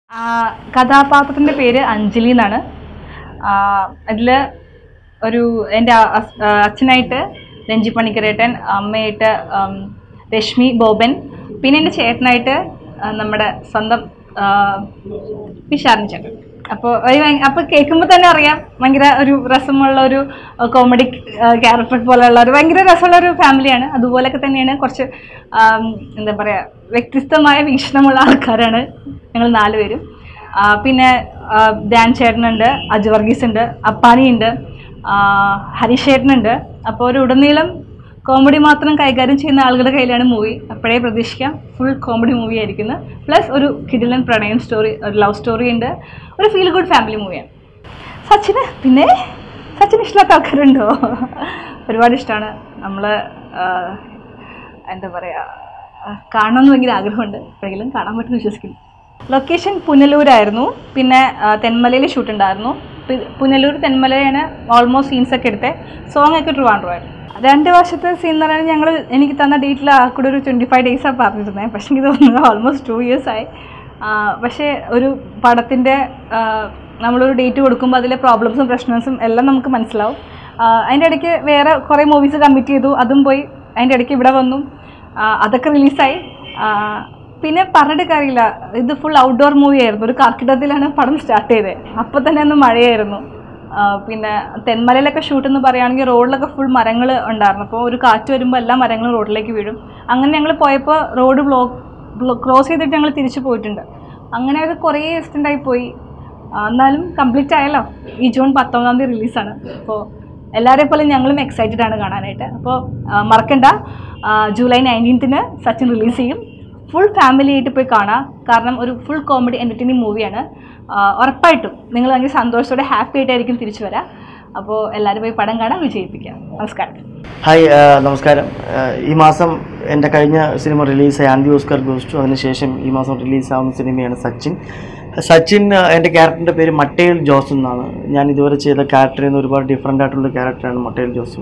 ആ, കഥാപാത്രത്തിൻ്റെ പേര് അഞ്ജലി എന്നാണ് അതിൽ ഒരു എൻ്റെ അസ്- ആ, അച്ഛനായിട്ട് രഞ്ജി പണിക്കരേട്ടൻ അമ്മയായിട്ട് ആം, രശ്മി ബോബൻ പിന്നെ എൻ്റെ ചേട്ടനായിട്ട് ആ, നമ്മുടെ സ്വന്തം പിഷാരൻ ചേട്ടൻ അപ്പോൾ അപ്പോൾ കേൾക്കുമ്പോൾ തന്നെ അറിയാം ഭയങ്കര ഒരു രസമുള്ള ഒരു കോമഡി ക്യാരക്ടർ പോലെയുള്ള ഒരു ഭയങ്കര രസമുള്ള ഒരു ഫാമിലിയാണ് അതുപോലെയൊക്കെ തന്നെയാണ് കുറച്ച് ആം, എന്താ പറയുക വ്യത്യസ്തമായ വീക്ഷണമുള്ള ആൾക്കാരാണ് ഞങ്ങൾ നാലുപേരും ആ, പിന്നെ ആ, ധ്യാൻ ചേട്ടനുണ്ട് അജു വർഗീസ് ഉണ്ട് അപ്പാനി ഉണ്ട് ഹരീഷ് ചേട്ടനുണ്ട് അപ്പോൾ ഒരു ഉടനീളം കോമഡി മാത്രം കൈകാര്യം ചെയ്യുന്ന ആളുകളുടെ കയ്യിലാണ് മൂവി അപ്പോഴേ പ്രതീക്ഷിക്കാം ഫുൾ കോമഡി മൂവി ആയിരിക്കുന്നത് പ്ലസ് ഒരു കിഡിലൻ പ്രണയം സ്റ്റോറി ഒരു ലവ് സ്റ്റോറി ഉണ്ട് ഒരു ഫീൽ ഗുഡ് ഫാമിലി മൂവിയാണ് സച്ചിന് പിന്നെ സച്ചിന് ഇഷ്ടമില്ലാത്ത ആൾക്കാരുണ്ടോ ഒരുപാട് ഇഷ്ടമാണ് നമ്മൾ എന്താ പറയുക കാണണമെന്ന് ഭയങ്കര ആഗ്രഹമുണ്ട് എപ്പോഴെങ്കിലും കാണാൻ പറ്റുമെന്ന് വിശ്വസിക്കുന്നു ലൊക്കേഷൻ പുനലൂരായിരുന്നു പിന്നെ തെന്മലയിൽ ഷൂട്ട് ഉണ്ടായിരുന്നു പി- പുനലൂർ തെന്മലയാണ് ഓൾമോസ്റ്റ് സീൻസൊക്കെ എടുത്തത് സോങ് ഒക്കെ ട്രിവാൻഡ്രമായിരുന്നു രണ്ട് വർഷത്തെ സീൻ എന്ന് പറയുന്നത് ഞങ്ങൾ എനിക്ക് തന്ന ഡേറ്റിൽ ആ കൂടെ ഒരു ട്വൻറ്റി ഫൈവ് ഡേയ്സാണ് പറഞ്ഞിരുന്നത് പക്ഷേ എനിക്ക് തോന്നുന്നത് ഓൾമോസ്റ്റ് ടു ഇയേഴ്സ് ആയി ആ, പക്ഷേ ഒരു പടത്തിൻ്റെ നമ്മളൊരു ഡേറ്റ് കൊടുക്കുമ്പോൾ അതിലെ പ്രോബ്ലംസും പ്രശ്നംസും എല്ലാം നമുക്ക് മനസ്സിലാവും ആ, അതിൻ്റെ ഇടയ്ക്ക് വേറെ കുറേ മൂവീസ് കമ്മിറ്റ് ചെയ്തു അതും പോയി അതിൻ്റെ ഇടയ്ക്ക് ഇവിടെ വന്നു ആ, അതൊക്കെ റിലീസായി പിന്നെ പറഞ്ഞിട്ട് കാര്യമില്ല ഇത് ഫുൾ ഔട്ട്ഡോർ മൂവി ആയിരുന്നു ഒരു കർക്കിടകത്തിലാണ് പടം സ്റ്റാർട്ട് ചെയ്തത് അപ്പോൾ തന്നെ അന്ന് മഴയായിരുന്നു ആ, പിന്നെ തെന്മലയിലൊക്കെ ഷൂട്ട് എന്ന് പറയുകയാണെങ്കിൽ റോഡിലൊക്കെ ഫുൾ മരങ്ങൾ ഉണ്ടായിരുന്നു അപ്പോൾ ഒരു കാറ്റ് വരുമ്പോൾ എല്ലാ മരങ്ങളും റോഡിലേക്ക് വീഴും അങ്ങനെ ഞങ്ങൾ പോയപ്പോൾ റോഡ് ബ്ലോക്ക് ക്രോസ് ചെയ്തിട്ട് ഞങ്ങൾ തിരിച്ചു പോയിട്ടുണ്ട് അങ്ങനെ അത് കുറേ എക്സ്റ്റെൻഡ് ആയി പോയി ആ, എന്നാലും കംപ്ലീറ്റ് ആയല്ലോ ഈ ജൂൺ പത്തൊമ്പതാം തീയതി റിലീസാണ് അപ്പോൾ എല്ലാവരെയും പോലെ ഞങ്ങളും എക്സൈറ്റഡ് ആണ് കാണാനായിട്ട് അപ്പോൾ ആ, മറക്കണ്ട ആ, ജൂലൈ നയൻറ്റീൻത്തിന് സച്ചിൻ റിലീസ് ചെയ്യും ഫുൾ ഫാമിലി ആയിട്ട് പോയി കാണാം കാരണം ഒരു ഫുൾ കോമഡി എൻ്റർടൈനിങ് മൂവിയാണ് ഉറപ്പായിട്ടും നിങ്ങൾ ഭയങ്കര സന്തോഷത്തോടെ ഹാപ്പി ആയിട്ടായിരിക്കും തിരിച്ചു വരാം അപ്പോൾ എല്ലാവരും പോയി പടം കാണാൻ വിജയിപ്പിക്കാം നമസ്കാരം ഹായ് ആ, നമസ്കാരം ആ, ഈ മാസം എൻ്റെ കഴിഞ്ഞ സിനിമ റിലീസായി ആൻഡി ഓസ്കർ ഗോസ്റ്റു അതിനുശേഷം ഈ മാസം റിലീസാവുന്ന സിനിമയാണ് സച്ചിൻ സച്ചിൻ ആ, എൻ്റെ ക്യാരക്ടറിൻ്റെ പേര് മട്ടേൽ ജോസ് എന്നാണ് ഞാൻ ഇതുവരെ ചെയ്ത ക്യാരക്ടറിൽ നിന്ന് ഒരുപാട് ഡിഫറെൻ്റ് ആയിട്ടുള്ള ക്യാരക്ടറാണ് മട്ടേൽ ജോസ്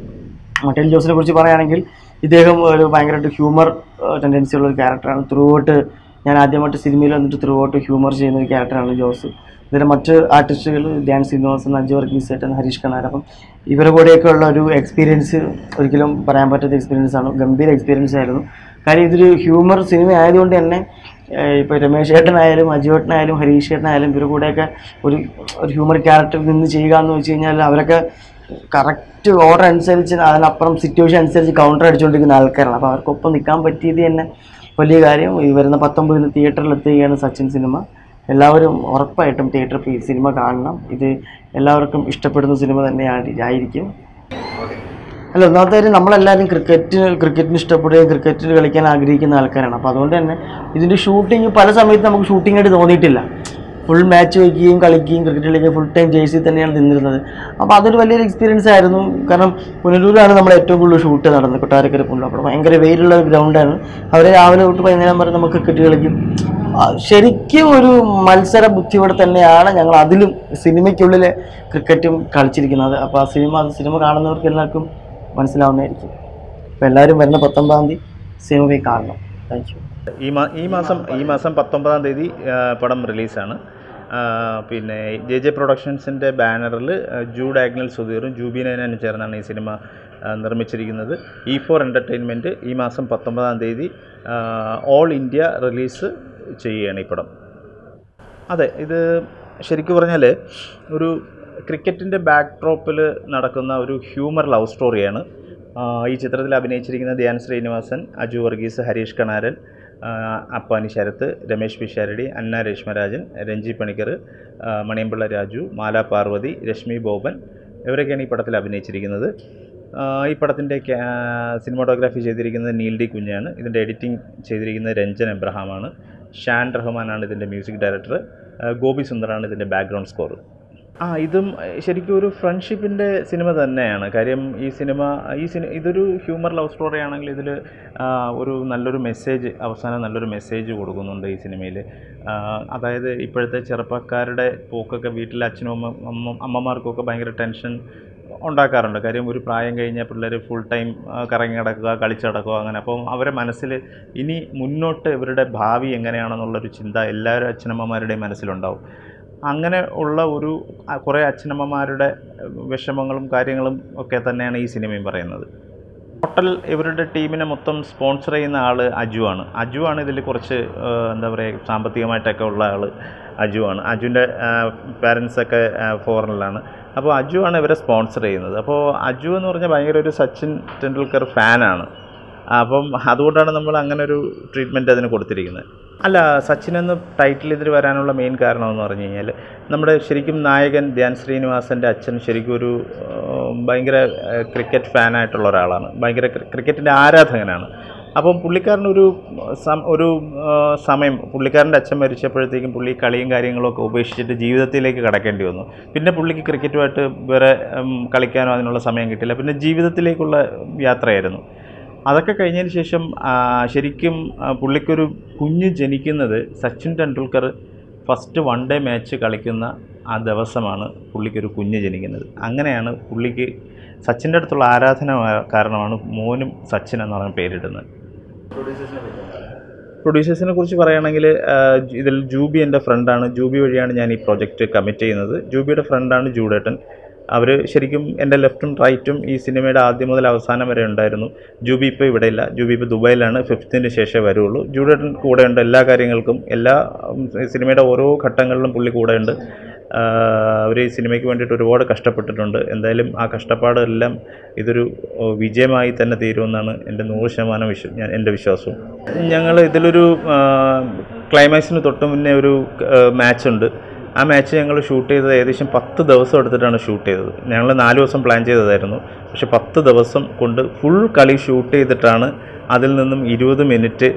മട്ടേൽ ജോസിനെ കുറിച്ച് പറയുകയാണെങ്കിൽ ഇദ്ദേഹം ഒരു ഭയങ്കരമായിട്ട് ഹ്യൂമർ ടെൻഡൻസി ഉള്ള ഒരു ക്യാരക്ടറാണ് ത്രൂ ഔട്ട് ഞാൻ ആദ്യമായിട്ട് സിനിമയിൽ വന്നിട്ട് ത്രൂ ഔട്ട് ഹ്യൂമർ ചെയ്യുന്ന ഒരു ക്യാരക്ടറാണ് ജോസ് ഇതിലെ മറ്റ് ആർട്ടിസ്റ്റുകൾ ധ്യാൻ ശ്രീനിവാസൻ അജു വർഗീസ് ചേട്ടൻ ഹരീഷ് കണാർ അപ്പം ഇവരുടെ കൂടെയൊക്കെ ഉള്ള ഒരു എക്സ്പീരിയൻസ് ഒരിക്കലും പറയാൻ പറ്റാത്ത എക്സ്പീരിയൻസ് ആണ് ഗംഭീര എക്സ്പീരിയൻസ് ആയിരുന്നു കാര്യം ഇതൊരു ഹ്യൂമർ സിനിമ ആയതുകൊണ്ട് തന്നെ ഇപ്പോൾ രമേശ് ചേട്ടനായാലും അജു ചേട്ടനായാലും ഹരീഷ് ചേട്ടനായാലും ഇവരുടെ കൂടെയൊക്കെ ഒരു ഒരു ഹ്യൂമർ ക്യാരക്ടർ നിന്ന് ചെയ്യുക എന്ന് വെച്ച് കഴിഞ്ഞാൽ അവരൊക്കെ കറക്റ്റ് ഓർഡർ അനുസരിച്ച് അതിനപ്പുറം സിറ്റുവേഷൻ അനുസരിച്ച് കൗണ്ടർ അടിച്ചുകൊണ്ടിരിക്കുന്ന ആൾക്കാരാണ് അപ്പോൾ അവർക്കൊപ്പം നിൽക്കാൻ പറ്റിയത് തന്നെ വലിയ കാര്യം ഈ വരുന്ന പത്തൊമ്പതിന് തിയേറ്ററിൽ എത്തുകയാണ് സച്ചിൻ സിനിമ എല്ലാവരും ഉറപ്പായിട്ടും തിയേറ്ററിൽ ഈ സിനിമ കാണണം ഇത് എല്ലാവർക്കും ഇഷ്ടപ്പെടുന്ന സിനിമ തന്നെയാണ് ആയിരിക്കും അല്ല ഒന്നാമത്തെ കാര്യം നമ്മളെല്ലാവരും ക്രിക്കറ്റ് ക്രിക്കറ്റിന് ഇഷ്ടപ്പെടുകയും ക്രിക്കറ്റിൽ കളിക്കാൻ ആഗ്രഹിക്കുന്ന ആൾക്കാരാണ് അപ്പോൾ അതുകൊണ്ട് തന്നെ ഇതിൻ്റെ ഷൂട്ടിംഗ് പല സമയത്ത് നമുക്ക് ഷൂട്ടിംഗ് ആയിട്ട് തോന്നിയിട്ടില്ല ഫുൾ മാച്ച് വയ്ക്കുകയും കളിക്കുകയും ക്രിക്കറ്റ് കളിക്കുകയും ഫുൾ ടൈം ജേഴ്സി തന്നെയാണ് നിന്നിരുന്നത് അപ്പോൾ അതൊരു വലിയൊരു എക്സ്പീരിയൻസ് ആയിരുന്നു കാരണം പുനലൂരാണ് നമ്മൾ ഏറ്റവും കൂടുതൽ ഷൂട്ട് നടന്നത് കൊട്ടാരക്കര പുനലൂർ അപ്പോൾ ഭയങ്കര വെയിലുള്ള ഒരു ഗ്രൗണ്ടാണ് അവർ രാവിലെ തൊട്ട് വൈകുന്നേരം വരെ നമുക്ക് ക്രിക്കറ്റ് കളിക്കും ആ, ശരിക്കും ഒരു മത്സര ബുദ്ധിയോടെ തന്നെയാണ് ഞങ്ങൾ അതിലും സിനിമയ്ക്കുള്ളിൽ ക്രിക്കറ്റും കളിച്ചിരിക്കുന്നത് അപ്പോൾ ആ സിനിമ അത് സിനിമ കാണുന്നവർക്ക് എല്ലാവർക്കും മനസ്സിലാവുന്നതായിരിക്കും അപ്പോൾ എല്ലാവരും വരുന്ന പത്തൊമ്പതാം തീയതി സിനിമ പോയി കാണണം താങ്ക് യു ഈ മാ ഈ മാസം ഈ മാസം പത്തൊമ്പതാം തീയതി ആ, പടം റിലീസാണ് ആ, പിന്നെ ജെ ജെ പ്രൊഡക്ഷൻസിൻ്റെ ബാനറിൽ ജൂഡ് ആഗ്നൽ സുധീറും ജൂബിനനും ചേർന്നാണ് ഈ സിനിമ ആ, നിർമ്മിച്ചിരിക്കുന്നത് ഇ ഫോർ എൻ്റർടൈൻമെൻറ്റ് ഈ മാസം പത്തൊമ്പതാം തീയതി ആ, ഓൾ ഇന്ത്യ റിലീസ് ചെയ്യുകയാണ് ഈ പടം അതെ ഇത് ശരിക്കും പറഞ്ഞാൽ ഒരു ക്രിക്കറ്റിൻ്റെ ബാക്ക് ഡ്രോപ്പിൽ നടക്കുന്ന ഒരു ഹ്യൂമർ ലവ് സ്റ്റോറിയാണ് ആ, ഈ ചിത്രത്തിൽ അഭിനയിച്ചിരിക്കുന്ന ധ്യാൻ ശ്രീനിവാസൻ അജു വർഗീസ് ഹരീഷ് കണാരൻ ആ, അപ്പാനി ശരത്ത് രമേശ് പിഷാരടി അന്ന രേഷ്മരാജൻ രഞ്ജി പണിക്കർ ആ, മണിയമ്പിള്ള രാജു മാല പാർവതി രശ്മി ബോബൻ ഇവരൊക്കെയാണ് ഈ പടത്തിൽ അഭിനയിച്ചിരിക്കുന്നത് ആ, ഈ പടത്തിൻ്റെ സിനിമാറ്റോഗ്രാഫി ചെയ്തിരിക്കുന്നത് നീൽ ഡി കുഞ്ഞാണ് ഇതിൻ്റെ എഡിറ്റിംഗ് ചെയ്തിരിക്കുന്നത് രഞ്ജൻ എബ്രഹാമാണ് ഷാൻ റഹ്മാനാണ് ഇതിൻ്റെ മ്യൂസിക് ഡയറക്ടർ ഗോപി സുന്ദറാണ് ഇതിൻ്റെ ബാക്ക്ഗ്രൗണ്ട് സ്കോർ ആ ഇതും ഏഹ്, ശരിക്കും ഒരു ഫ്രണ്ട്ഷിപ്പിൻ്റെ സിനിമ തന്നെയാണ് കാര്യം ഈ സിനിമ ഈ സിനിമ ഇതൊരു ഹ്യൂമർ ലവ് സ്റ്റോറി ആണെങ്കിൽ ഇതിൽ ഒരു നല്ലൊരു മെസ്സേജ് അവസാനം നല്ലൊരു മെസ്സേജ് കൊടുക്കുന്നുണ്ട് ഈ സിനിമയിൽ അതായത് ഇപ്പോഴത്തെ ചെറുപ്പക്കാരുടെ പോക്കൊക്കെ വീട്ടിലെ അച്ഛനും അമ്മ അമ്മ അമ്മമാർക്കൊക്കെ ഭയങ്കര ടെൻഷൻ ഉണ്ടാക്കാറുണ്ട് കാര്യം ഒരു പ്രായം കഴിഞ്ഞ പിള്ളേർ ഫുൾ ടൈം കറങ്ങി നടക്കുക കളിച്ച് നടക്കുക അങ്ങനെ അപ്പം അവരെ മനസ്സിൽ ഇനി മുന്നോട്ട് ഇവരുടെ ഭാവി എങ്ങനെയാണെന്നുള്ളൊരു ചിന്ത എല്ലാവരും അച്ഛനമ്മമാരുടെയും മനസ്സിലുണ്ടാവും അങ്ങനെ ഉള്ള ഒരു ആ, കുറേ അച്ഛനമ്മമാരുടെ വിഷമങ്ങളും കാര്യങ്ങളും ഒക്കെ തന്നെയാണ് ഈ സിനിമയും പറയുന്നത് ടോട്ടൽ ഇവരുടെ ടീമിനെ മൊത്തം സ്പോൺസർ ചെയ്യുന്ന ആൾ അജു ആണ് അജു ആണ് ഇതിൽ കുറച്ച് ആ, എന്താ പറയുക സാമ്പത്തികമായിട്ടൊക്കെ ഉള്ള ആൾ അജു ആണ് അജുവിൻ്റെ പാരൻസൊക്കെ ഫോറിനിലാണ് അപ്പോൾ അജു ആണ് ഇവരെ സ്പോൺസർ ചെയ്യുന്നത് അപ്പോൾ അജു എന്ന് പറഞ്ഞാൽ ഭയങ്കര ഒരു സച്ചിൻ ടെണ്ടുൽക്കർ ഫാനാണ് അപ്പം അതുകൊണ്ടാണ് നമ്മൾ അങ്ങനെ ഒരു ട്രീറ്റ്മെൻറ്റ് അതിന് കൊടുത്തിരിക്കുന്നത് അല്ല സച്ചിൻ എന്ന ടൈറ്റിൽ ഇതിൽ വരാനുള്ള മെയിൻ കാരണം എന്ന് പറഞ്ഞു കഴിഞ്ഞാൽ നമ്മുടെ ശരിക്കും നായകൻ ധ്യാൻ ശ്രീനിവാസൻ്റെ അച്ഛൻ ശരിക്കും ഒരു ആ, ഭയങ്കര ക്രിക്കറ്റ് ഫാനായിട്ടുള്ള ഒരാളാണ് ഭയങ്കര ക്രിക്കറ്റിൻ്റെ ആരാധകനാണ് അപ്പം പുള്ളിക്കാരനൊരു സം ഒരു ആ, സമയം പുള്ളിക്കാരൻ്റെ അച്ഛൻ മരിച്ചപ്പോഴത്തേക്കും പുള്ളി കളിയും കാര്യങ്ങളും ഒക്കെ ഉപേക്ഷിച്ചിട്ട് ജീവിതത്തിലേക്ക് കടക്കേണ്ടി വന്നു പിന്നെ പുള്ളിക്ക് ക്രിക്കറ്റുമായിട്ട് വേറെ ഉം, കളിക്കാനോ അതിനുള്ള സമയം കിട്ടില്ല പിന്നെ ജീവിതത്തിലേക്കുള്ള യാത്രയായിരുന്നു അതൊക്കെ കഴിഞ്ഞതിന് ശേഷം ആ, ശരിക്കും ആ, പുള്ളിക്കൊരു കുഞ്ഞ് ജനിക്കുന്നത് Sachin Tendulkar first one day match കളിക്കുന്ന ആ ദിവസമാണ് പുള്ളിക്കൊരു കുഞ്ഞ് ജനിക്കുന്നത് അങ്ങനെയാണ് പുള്ളിക്ക് സച്ചിൻ്റെ അടുത്തുള്ള ആരാധന കാരണമാണ് മോനും സച്ചിൻ എന്ന് പറഞ്ഞ പേരിടുന്നത് പ്രൊഡ്യൂസേഴ്സിനെ കുറിച്ച് പറയുകയാണെങ്കിൽ ഇതിൽ ജൂബി എൻ്റെ ഫ്രണ്ടാണ് ജൂബി വഴിയാണ് ഞാൻ ഈ പ്രോജക്റ്റ് കമ്മിറ്റ് ചെയ്യുന്നത് ജൂബിയുടെ ഫ്രണ്ടാണ് ജൂഡേട്ടൻ അവർ ശരിക്കും എൻ്റെ ലെഫ്റ്റും റൈറ്റും ഈ സിനിമയുടെ ആദ്യം മുതൽ അവസാനം വരെ ഉണ്ടായിരുന്നു ജൂബി ഇപ്പോൾ ഇവിടെ ഇല്ല ജൂബി ഇപ്പോൾ ദുബായിലാണ് ഫിഫ്ത്തിന് ശേഷമേ വരുള്ളൂ ജൂഡേട്ടൻ കൂടെയുണ്ട് എല്ലാ കാര്യങ്ങൾക്കും എല്ലാ ഉം, സിനിമയുടെ ഓരോ ഘട്ടങ്ങളിലും പുള്ളി കൂടെയുണ്ട് അവർ ഈ സിനിമയ്ക്ക് വേണ്ടിയിട്ട് ഒരുപാട് കഷ്ടപ്പെട്ടിട്ടുണ്ട് എന്തായാലും ആ കഷ്ടപ്പാടെല്ലാം ഇതൊരു ഓ, വിജയമായി തന്നെ തീരുമെന്നാണ് എൻ്റെ നൂറ് ശതമാനം വിശ്വ ഞാൻ എൻ്റെ വിശ്വാസവും ഞങ്ങൾ ഇതിലൊരു ക്ലൈമാക്സിന് തൊട്ട് മുന്നേ ഒരു മാച്ച് ഉണ്ട് ആ മാച്ച് ഞങ്ങൾ ഷൂട്ട് ചെയ്തത് ഏകദേശം പത്ത് ദിവസം എടുത്തിട്ടാണ് ഷൂട്ട് ചെയ്തത് ഞങ്ങൾ നാല് ദിവസം പ്ലാൻ ചെയ്തതായിരുന്നു പക്ഷെ പത്ത് ദിവസം കൊണ്ട് ഫുൾ കളി ഷൂട്ട് ചെയ്തിട്ടാണ് അതിൽ നിന്നും ഇരുപത് മിനിറ്റ്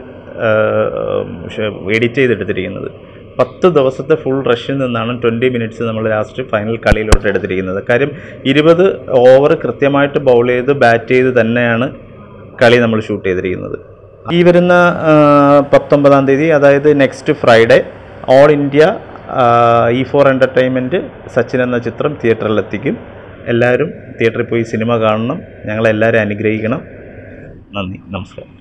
എഡിറ്റ് ചെയ്തെടുത്തിരിക്കുന്നത് പത്ത് ദിവസത്തെ ഫുൾ റഷിൽ നിന്നാണ് ട്വൻറ്റി മിനിറ്റ്സ് നമ്മൾ ലാസ്റ്റ് ഫൈനൽ കളിയിലോട്ട് എടുത്തിരിക്കുന്നത് കാര്യം ഇരുപത് ഓവർ കൃത്യമായിട്ട് ബൗൾ ചെയ്ത് ബാറ്റ് ചെയ്ത് തന്നെയാണ് കളി നമ്മൾ ഷൂട്ട് ചെയ്തിരിക്കുന്നത് ഈ വരുന്ന ആ, പത്തൊമ്പതാം തീയതി അതായത് next Friday all India E four entertainment Sachin എന്ന ചിത്രം തിയേറ്ററിലെത്തിക്കും എല്ലാവരും തിയേറ്ററിൽ പോയി സിനിമ കാണണം ഞങ്ങളെല്ലാവരും അനുഗ്രഹിക്കണം നന്ദി നമസ്കാരം